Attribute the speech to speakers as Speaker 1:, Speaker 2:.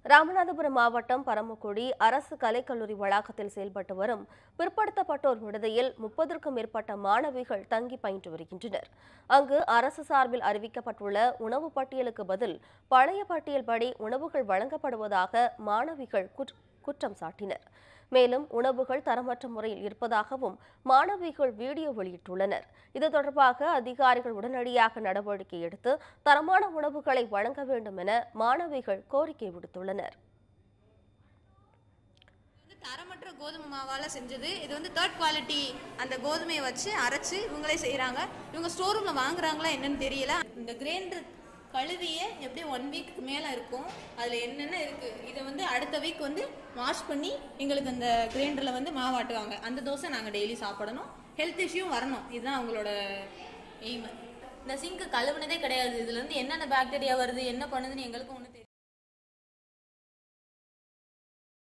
Speaker 1: ராமநாதபுரம் மாவட்டம் பரமக்குடி அரசு கலைக்கல்லூரி வளாகத்தில் செயல்பட்டு வரும் பிற்படுத்தப்பட்டோர் விடுதியில் முப்பதற்கும் மேற்பட்ட மாணவிகள் தங்கி பயின்று வருகின்றனர் அங்கு அரசு சார்பில் அறிவிக்கப்பட்டுள்ள உணவு பட்டியலுக்கு பதில் பழைய பட்டியல் படி உணவுகள் வழங்கப்படுவதாக மாணவிகள் குற்ற- குற்றம் சாட்டினர் மேலும் உணவுகள் தரமற்ற முறையில் இருப்பதாகவும் மாணவிகள் வீடியோ வெளியிட்டுள்ளனர் இது தொடர்பாக அதிகாரிகள் உடனடியாக நடவடிக்கை எடுத்து தரமான உணவுகளை வழங்க வேண்டும் என மாணவிகள் கோரிக்கை விடுத்துள்ளனர்
Speaker 2: வந்து தரமற்ற கோதுமை மாவால செஞ்சது இது வந்து தேர்ட் குவாலிட்டி அந்த கோதுமையை வச்சு அரைச்சு இவங்களே செய்றாங்க இவங்க ஸ்டோர் ரூம்ல வாங்குறாங்களா என்னன்னு தெரியல இந்த கிரைண்டர் கழுவியே எப்படி ஒன் வீக்கு மேல இருக்கும் அதுல என்னென்ன இருக்கு இதை வந்து அடுத்த வீக் வந்து வாஷ் பண்ணி எங்களுக்கு அந்த கிரைண்டர்ல வந்து மாவாட்டுவாங்க அந்த தோசை நாங்க டெய்லி சாப்பிடணும் ஹெல்த் இஷ்யூ வரணும் இதுதான் அவங்களோட எய்ம்
Speaker 3: இந்த சிங்க் கழுவுனதே கிடையாது இதுல இருந்து என்னென்ன பாக்டீரியா வருது என்ன பண்ணுதுன்னு எங்களுக்கும் ஒண்ணு